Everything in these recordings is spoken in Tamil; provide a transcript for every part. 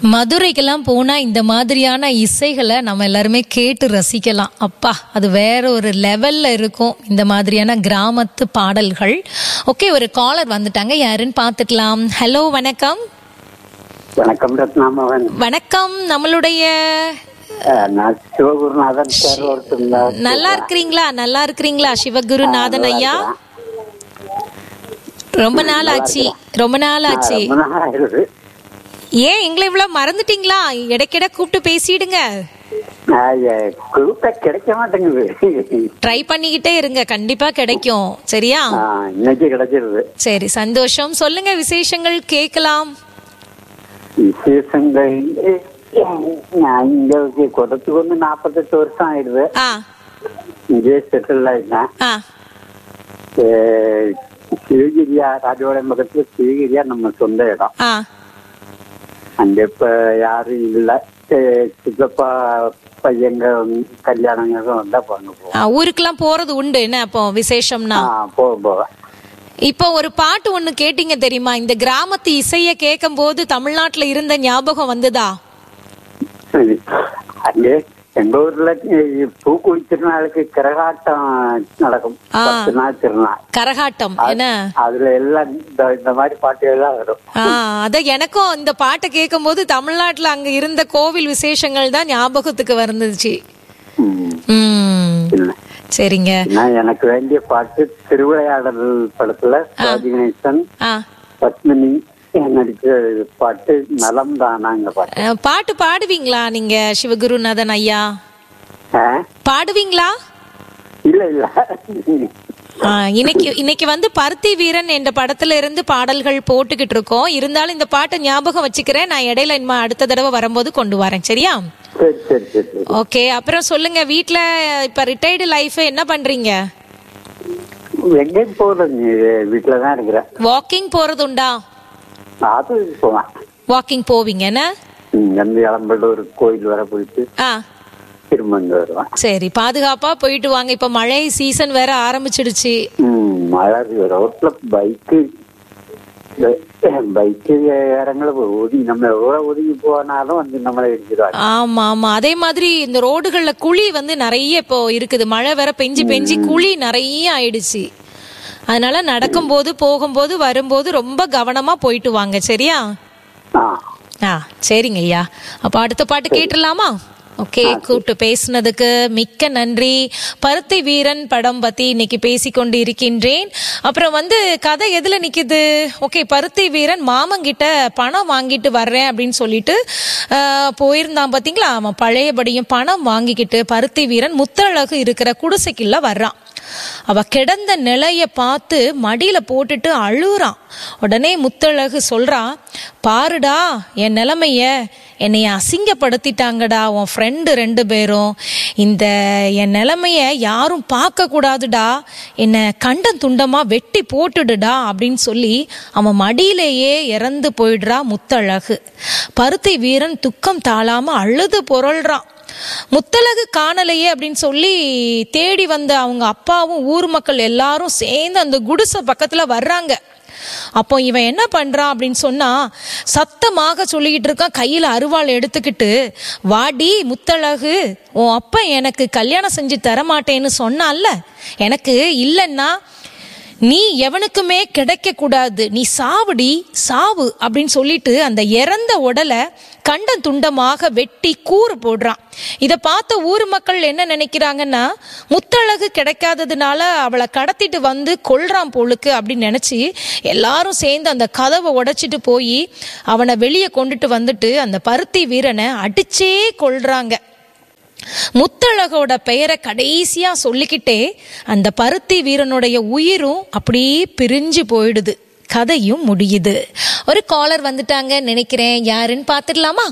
மதுரைக்கெல்லாம் போனா இந்த மாதிரியான இசைகளை நம்ம எல்லாருமே கேட்டு ரசிக்கலாம் அப்பா அது வேற ஒரு லெவல்ல இருக்கும் இந்த மாதிரியான கிராமத்து பாடல்கள் ஓகே ஒரு காலர் வந்துட்டாங்க யாருன்னு பார்த்துக்கலாம் ஹலோ வணக்கம் வணக்கம் ரத்னாமவன் வணக்கம் நம்மளுடைய அஹ், நான் சிவகுருநாதன் பேர் ஒருத்தர் நல்லா இருக்கிறீங்களா நல்லா இருக்கிறீங்களா சிவகுருநாதன் ஐயா ரொம்ப நாள் ஆச்சு ரொம்ப நாள் ஆச்சு ரொம்ப நாள் ஆயிடுது ஏன் எங்களை இவ்வளவு மறந்துட்டீங்களா இடைக்கிட கூப்பிட்டு பேசிடுங்க அஹ், எ- கூப்பிட்டா கிடைக்க மாட்டேங்குது ட்ரை பண்ணிக்கிட்டே இருங்க கண்டிப்பா கிடைக்கும் சரியா அஹ், இன்னைக்கு கிடைச்சிருது சரி சந்தோஷம் சொல்லுங்க விசேஷங்கள் கேட்கலாம் விசேஷங்கள் நான் இங்க கொடுத்துக்கு வந்து நாற்பத்தெட்டு வருஷம் ஆயிடுது ஆ இங்கே செட்டில் ஆயிட்டேன் ஆ அஹ், சிவகிரியா ராஜபாளையம் பக்கத்துல சிவகிரியா நம்ம சொந்த இடம் ஆ அங்க இப்ப யாரும் இல்ல அஹ், சித்தப்பா பையங்க கல்யாணங்க வந்தா பண்ண போவோம் ஆ, ஊருக்கெல்லாம் போறது உண்டு என்ன அப்போ விசேஷம்னா ஆ, போவோம் போவேன் இப்போ ஒரு பாட்டு ஒண்ணு கேட்டீங்க தெரியுமா இந்த கிராமத்து இசைய கேட்கும் போது தமிழ்நாட்டுல இருந்த ஞாபகம் வந்ததா அங்கே எங்க ஊர்ல இ- பூக்குழி திருநாளுக்கு கரகாட்டம் நடக்கும் ஆ. பத்து நாள் திருநாள் கரகாட்டம் என்ன அதுல எல்லாம் இந்த இந்த மாதிரி பாட்டுகள் தான் வரும் ஆ அத எனக்கும் இந்த பாட்டை கேட்கும் போது தமிழ்நாட்டுல அங்க இருந்த கோவில் விசேஷங்கள் தான் ஞாபகத்துக்கு வந்துச்சு ம். ம் இல்ல. சரிங்க நான் எனக்கு வேண்டிய பாட்டு திருவிளையாடல் படத்துல சிவாஜி கணேசன் ஆ பத்மினி நடிச்ச பாட்டு நலம் தானாங்க பாட்டு அஹ், பாட்டு பாடுவீங்களா நீங்க சிவகுருநாதன் ஐயா ஆ? பாடுவீங்களா இல்ல இல்ல ஆ, இன்னைக்கு இன்னைக்கு வந்து பருத்தி வீரன் என்ற படத்துல இருந்து பாடல்கள் போட்டுக்கிட்டு இருக்கோம் இருந்தாலும் இந்த பாட்டை ஞாபகம் வச்சுக்கிறேன் நான் இடையில இனிமே அடுத்த தடவை வரும்போது கொண்டு வரேன் சரியா சரி சரி சரி சரி ஓகே அப்புறம் சொல்லுங்க வீட்ல இப்ப ரிட்டையர்டு லைஃப் என்ன பண்றீங்க எங்கேயும் போகல நீ வீட்டுலதான் இருக்கிறேன் வாக்கிங் போறது உண்டா அது போவேன் வாக்கிங் போவீங்க என்ன இங்கேருந்து இளம்பள்ளூர் கோயில் வர போயிட்டு ஆ திரும்ப இங்க வருவேன் சரி பாதுகாப்பா போயிட்டு வாங்க இப்ப மழை சீசன் வேற ஆரம்பிச்சிடுச்சு ம், மழை ரோட்ல பைக்கு பைக்கு இடங்கள ஒதுங்கி நம்ம எவ்வளவு ஒதுங்கி போனாலும் வந்து நம்மளை இடிச்சிருவாங்க ஆமா ஆமா அதே மாதிரி இந்த ரோடுகள்ல குழி வந்து நிறைய இப்போ இருக்குது மழை வேற பெஞ்சு பெஞ்சு குழி நிறைய ஆயிடுச்சு அதனால நடக்கும்போது போகும்போது வரும்போது ரொம்ப கவனமா போயிட்டு வாங்க சரியா ஆ ஆ சரிங்க ஐயா அப்ப அடுத்த பாட்டு கேட்டுடலாமா ஓகே கூப்பிட்டு பேசுனதுக்கு மிக்க நன்றி பருத்தி வீரன் படம் பத்தி இன்னைக்கு பேசிக்கொண்டு இருக்கின்றேன் அப்புறம் வந்து கதை எதுல நிக்குது ஓகே பருத்தி வீரன் மாமங்கிட்ட பணம் வாங்கிட்டு வர்றேன் அப்படின்னு சொல்லிட்டு ஆஹ், போயிருந்தான் பாத்தீங்களா அவன் பழையபடியும் பணம் வாங்கிக்கிட்டு பருத்தி வீரன் முத்தழகு இருக்கிற குடிசைக்குள்ள வர்றான் அவ கிடந்த நிலைய பார்த்து மடியில போட்டுட்டு அழுறான் உடனே முத்தழகு சொல்றான் பாருடா என் நிலைமைய என்னைய அசிங்கப்படுத்திட்டாங்கடா உன் ஃப்ரெண்டு ரெண்டு பேரும் இந்த என் நிலைமைய யாரும் பார்க்க கூடாதுடா என்னை கண்டம் துண்டமா வெட்டி போட்டுடுடா அப்படின்னு சொல்லி அவன் மடியிலேயே இறந்து போயிடுறா முத்தழகு பருத்தி வீரன் துக்கம் தாழாம அழுது புரள்றான் முத்தலகு காணலையே அப்படின்னு சொல்லி தேடி வந்த அவங்க அப்பாவும் ஊர் மக்கள் எல்லாரும் சேர்ந்து அந்த குடிசை பக்கத்துல வர்றாங்க அப்போ இவன் என்ன பண்றான் அப்படின்னு சொன்னா சத்தமாக சொல்லிக்கிட்டு இருக்கான் கையில அருவாள் எடுத்துக்கிட்டு வாடி முத்தழகு உன் அப்பா எனக்கு கல்யாணம் செஞ்சு தரமாட்டேன்னு சொன்னான்ல எனக்கு இல்லைன்னா நீ எவனுக்குமே கிடைக்க கூடாது நீ சாவுடி சாவு அப்படின்னு சொல்லிட்டு அந்த இறந்த உடலை கண்டம் துண்டமாக வெட்டி கூறு போடுறான் இதை பார்த்த ஊர் மக்கள் என்ன நினைக்கிறாங்கன்னா முத்தழகு கிடைக்காததுனால அவளை கடத்திட்டு வந்து கொல்றான் போலுக்கு அப்படின்னு நினைச்சு எல்லாரும் சேர்ந்து அந்த கதவை உடைச்சிட்டு போய் அவனை வெளியே கொண்டுட்டு வந்துட்டு அந்த பருத்தி வீரனை அடிச்சே கொல்றாங்க முத்தழகோட பெயரை கடைசியா சொல்லிக்கிட்டே அந்த பருத்தி வீரனுடைய உயிரும் அப்படியே பிரிஞ்சு போயிடுது கதையும் முடியுது ஒரு காலர் வந்துட்டாங்க நினைக்கிறேன் யாருன்னு பார்த்துடலாமா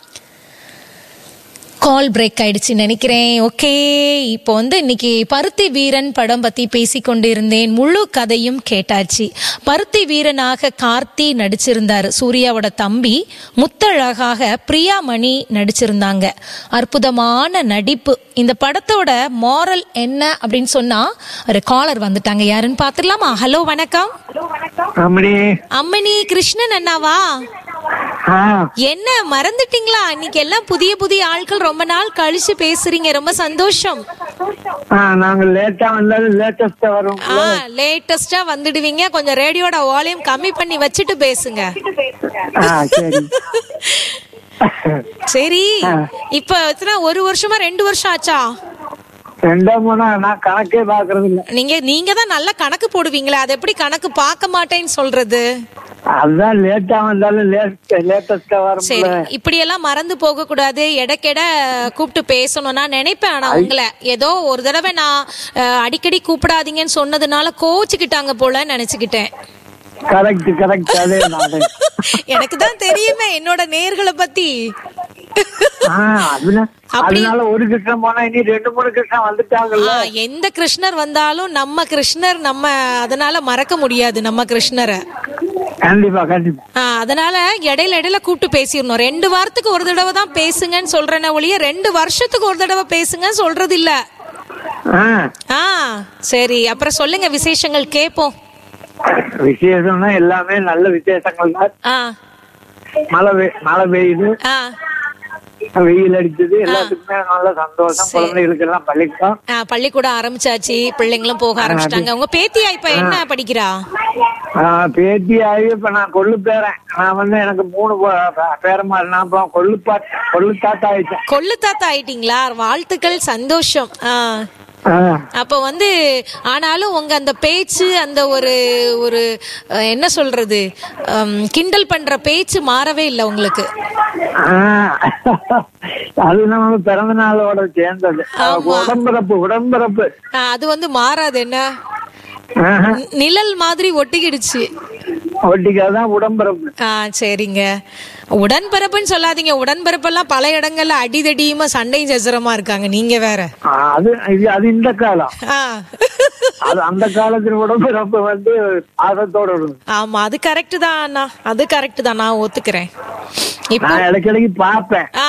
கால் பிரேக் ஆயிடுச்சு நினைக்கிறேன் ஓகே இப்போ வந்து இன்னைக்கு பருத்தி வீரன் படம் பத்தி பேசிக்கொண்டு இருந்தேன் முழு கதையும் கேட்டாச்சு பருத்தி வீரனாக கார்த்தி நடிச்சிருந்தாரு சூர்யாவோட தம்பி முத்தழகாக பிரியாமணி நடிச்சிருந்தாங்க அற்புதமான நடிப்பு இந்த படத்தோட மாரல் என்ன அப்படின்னு சொன்னா ஒரு காலர் வந்துட்டாங்க யாருன்னு பாத்துடலாமா ஹலோ வணக்கம் அம்மணி அம்மணி கிருஷ்ணன் அண்ணாவா ஆ என்ன மறந்துட்டீங்களா இன்னைக்கு எல்லாம் புதிய புதிய ஆட்கள் ரொம்ப நாள் கழிச்சு பேசுறீங்க ரொம்ப சந்தோஷம் ஆ நாங்க லேட்டா வந்தாலும் லேட்டஸ்டா வரும் ஆ லேட்டஸ்டா வந்துடுவீங்க கொஞ்சம் ரேடியோட வால்யூம் கம்மி பண்ணி வச்சுட்டு பேசுங்க ஆ சரி சரி இப்ப எத்தனை ஒரு வருஷமா ரெண்டு வருஷம் ஆச்சா ரெண்டா மூணா நான் கணக்கே பாக்குறது இல்ல நீங்க நீங்க தான் நல்ல கணக்கு போடுவீங்களே அது எப்படி கணக்கு பார்க்க மாட்டேன்னு சொல்றது அதுதான் லேட்டா வந்தாலும் லேட் லேட்டஸ்டா வரும் சரி இப்படி எல்லாம் மறந்து போக கூடாது எடைக்கெட கூப்பிட்டு பேசணும் நான் நினைப்பேன் ஆனா உங்களை ஏதோ ஒரு தடவை நான் அஹ், அடிக்கடி கூப்பிடாதீங்கன்னு சொன்னதுனால கோச்சுக்கிட்டாங்க போல நினைச்சுக்கிட்டேன் கரெக்ட் கரெக்ட் அதே நானே எனக்கு தான் தெரியுமே என்னோட நேர்களை பத்தி ஆ அதுல அப்படி- அதனால ஒரு கிருஷ்ணன் போனா இனி ரெண்டு மூணு கிருஷ்ணன் வந்துட்டாங்கல்ல ஆ, எந்த கிருஷ்ணர் வந்தாலும் நம்ம கிருஷ்ணர் நம்ம அதனால மறக்க முடியாது நம்ம கிருஷ்ணரை கண்டிப்பா கண்டிப்பா ஆ, அதனால இடையில இடையில கூப்பிட்டு பேசிடணும் ரெண்டு வாரத்துக்கு ஒரு தடவை தான் பேசுங்கன்னு சொல்றேனே ஒழிய ரெண்டு வருஷத்துக்கு ஒரு தடவை பேசுங்கன்னு சொல்றது இல்ல ஆ ஆ சரி அப்புறம் சொல்லுங்க விசேஷங்கள் கேட்போம் விசேஷம்னா எல்லாமே நல்ல விசேஷங்கள் தான் ஆ மழை பெய்- மழை பெய்யுது ஆ வெயில் அடிச்சது எல்லாத்துக்குமே நல்ல சந்தோஷம் குழந்தைகளுக்கு எல்லாம் பள்ளிக்கூடம் ஆ, பள்ளிக்கூடம் ஆரம்பிச்சாச்சு பிள்ளைங்களும் போக ஆரம்பிச்சிட்டாங்க உங்க பேத்தியா இப்ப என்ன படிக்கிறா ஆ, பேத்தி ஆகி இப்ப நான் கொள்ளு பேரன் நான் வந்து எனக்கு மூணு பேரமா நான் இப்ப கொள்ளு பாட் கொள்ளு தாத்தா ஆயிட்டேன் கொள்ளு தாத்தா ஆயிட்டீங்களா வாழ்த்துக்கள் சந்தோஷம் ஆ ஆ, அப்ப வந்து ஆனாலும் உங்க அந்த பேச்சு அந்த ஒரு ஒரு அஹ், என்ன சொல்றது அம், கிண்டல் பண்ற பேச்சு மாறவே இல்லை உங்களுக்கு ஆ. அது நம்ம பிறந்த நாளோட சேர்ந்தது உடம்பிறப்பு உடம்பிறப்பு ஆ, அது வந்து மாறாது என்ன ஆஹா. நி- நிழல் மாதிரி ஒட்டிக்கிடுச்சு ஒட்டிக்காதான் உடம்பிறப்பு ஆ சரிங்க உடன்பிறப்புன்னு சொல்லாதீங்க உடன்பிறப்பெல்லாம் பல இடங்கள்ல அடிதடியுமா சண்டையும் சச்சரமா இருக்காங்க நீங்க வேற ஆ, அது இது அது இந்த காலம் ஆ அது அந்த காலத்துல உடம்பிறப்பு வந்து பாசத்தோட இருக்கும் ஆமா அது கரெக்ட் தான் அண்ணா அது கரெக்ட் தான் நான் ஒத்துக்கிறேன் இப்போ நான் இடைக்கிடைக்கு பார்ப்பேன் ஆ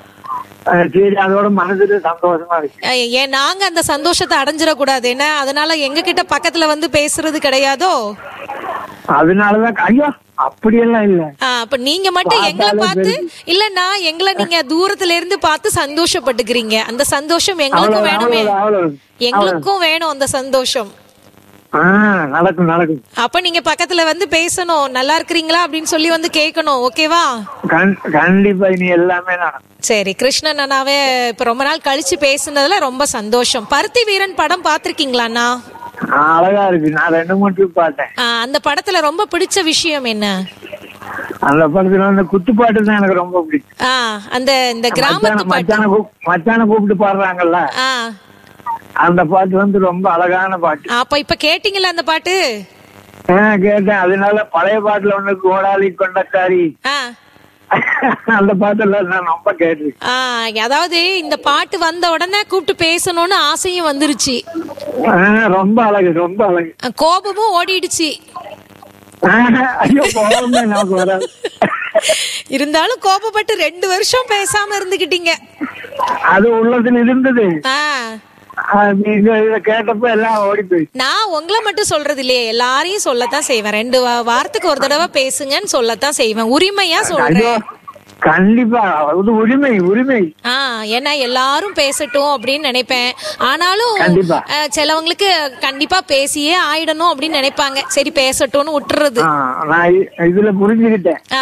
ஆ, சரி அதோட மனசுக்கு சந்தோஷமா இருக்கு அஹ், ஏன் நாங்க அந்த சந்தோஷத்தை அடைஞ்சிடக்கூடாது என்ன அதனால எங்க கிட்ட பக்கத்துல வந்து பேசுறது கிடையாதோ அதனாலதான் ஐயோ அப்படியெல்லாம் இல்ல ஆ, அப்ப நீங்க மட்டும் எங்களை பார்த்து இல்லன்னா எங்களை நீங்க தூரத்துல இருந்து பார்த்து சந்தோஷப்பட்டுக்கிறீங்க அந்த சந்தோஷம் எங்களுக்கும் அவ்வளவு வேணுமே அவ்வளவு அவ்வளவு எங்களுக்கும் வேணும் அந்த சந்தோஷம் ஆ நடக்கும் நடக்கும் அப்ப நீங்க பக்கத்துல வந்து பேசணும் நல்லா இருக்கிறீங்களா அப்படின்னு சொல்லி வந்து கேட்கணும் ஓகேவா கண்- கண்டிப்பா இனி எல்லாமே நடக்கும் சரி கிருஷ்ணன் அண்ணாவே இப்ப ரொம்ப நாள் கழிச்சு பேசுனதுல ரொம்ப சந்தோஷம் பருத்தி வீரன் படம் பாத்திருக்கீங்களாண்ணா ஆ, அழகா இருக்கு நான் ரெண்டு மூணு trip பார்த்தேன் ஆ, அந்த படத்துல ரொம்ப பிடிச்ச விஷயம் என்ன அந்த படத்துல வந்து குத்துப்பாட்டு தான் எனக்கு ரொம்ப பிடிக்கும் ஆ அந்த இந்த கிராமத்து மச்சான பாட்டு மச்சான கூப்- மச்சான கூப்பிட்டு பாடுறாங்கல்ல ஆ அந்த பாட்டு வந்து ரொம்ப அழகான பாட்டு அப்ப இப்ப கேட்டீங்களா அந்த பாட்டு ஆ, கேட்டேன் அதனால பழைய பாட்டுல ஒண்ணு கோடாலி கொண்டக்காரி ஆ அந்த பாட்டெல்லாம் நான் ரொம்ப கேட்டிருக்கேன் ஆ அதாவது இந்த பாட்டு வந்த உடனே கூப்பிட்டு பேசணும்னு ஆசையும் வந்துருச்சு ஆ, ரொம்ப அழகு ரொம்ப அழகு அஹ் கோபமும் ஓடிடுச்சு ஆ, ஐயோ போகமே நமக்கு வராது இருந்தாலும் கோபப்பட்டு ரெண்டு வருஷம் பேசாம இருந்துகிட்டீங்க அது உள்ளத்துல இருந்தது ஆ ஆ, நீங்க இத கேட்டப்ப எல்லாம் ஓடி போயிடுச்சு நான் உங்களை மட்டும் சொல்றது இல்லையே எல்லாரையும் சொல்லத்தான் செய்வேன் ரெண்டு வா- வாரத்துக்கு ஒரு தடவை பேசுங்கன்னு சொல்லத்தான் செய்வேன் உரிமையா ஐயோ சொல்றேன் கண்டிப்பா அது உரிமை உரிமை ஆ ஏன்னா எல்லாரும் பேசட்டும் அப்படின்னு நினைப்பேன் ஆனாலும் கண்டிப்பா. அஹ், சிலவங்களுக்கு கண்டிப்பா பேசியே ஆயிடணும் அப்படின்னு நினைப்பாங்க சரி பேசட்டும்னு விட்டுறது ஆ, நான் இ- இதுல புரிஞ்சுக்கிட்டேன் ஆ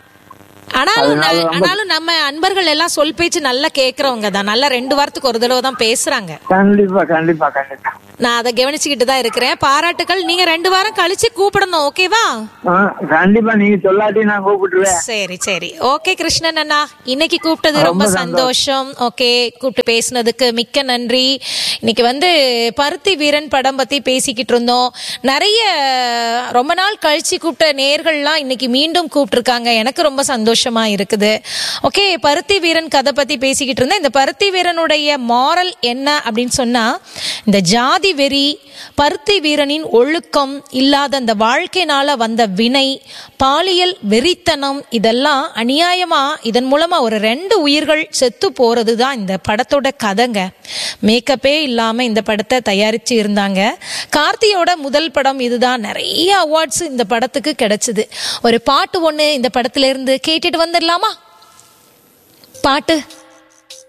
ஆனாலும் ந- ஆனாலும் நம்ம அன்பர்கள் எல்லாம் சொல் பேச்சு நல்லா கேக்குறவங்க தான் நல்லா ரெண்டு வாரத்துக்கு ஒரு தடவை தான் பேசுறாங்க கண்டிப்பா கண்டிப்பா கண்டிப்பா நான் அதை கவனிச்சுக்கிட்டு தான் இருக்கிறேன் பாராட்டுகள் நீங்க ரெண்டு வாரம் கழிச்சு கூப்பிடணும் ஓகேவா ஆ, கண்டிப்பா நீங்க சொல்லாட்டி நான் கூப்பிட்டுருவேன் சரி சரி ஓகே கிருஷ்ணன் அண்ணா இன்னைக்கு கூப்பிட்டது ரொம்ப சந்தோஷம் ஓகே கூப்பிட்டு பேசுனதுக்கு மிக்க நன்றி இன்னைக்கு வந்து பருத்தி வீரன் படம் பத்தி பேசிக்கிட்டு இருந்தோம் நிறைய ரொம்ப நாள் கழிச்சு கூப்பிட்ட நேர்கள்லாம் இன்னைக்கு மீண்டும் கூப்பிட்டுருக்காங்க எனக்கு ரொம்ப சந்தோஷமா இருக்குது ஓகே பருத்தி வீரன் கதை பத்தி பேசிக்கிட்டு இருந்தேன் இந்த பருத்தி வீரனுடைய மாரல் என்ன அப்படின்னு சொன்னா இந்த ஜாதி வெறி பருத்தி வீரனின் ஒழுக்கம் இல்லாத அந்த வாழ்க்கையினால வந்த வினை பாலியல் வெறித்தனம் இதெல்லாம் அநியாயமா இதன் மூலமா ஒரு ரெண்டு உயிர்கள் செத்து போறது தான் இந்த படத்தோட கதைங்க மேக்கப்பே இல்லாம இந்த படத்தை தயாரிச்சு இருந்தாங்க கார்த்தியோட முதல் படம் இதுதான் நிறைய அவார்ட்ஸ் இந்த படத்துக்கு கிடைச்சது ஒரு பாட்டு ஒண்ணு இந்த படத்துல இருந்து கேட்டுட்டு கேட்டுட்டு வந்துடலாமா பாட்டு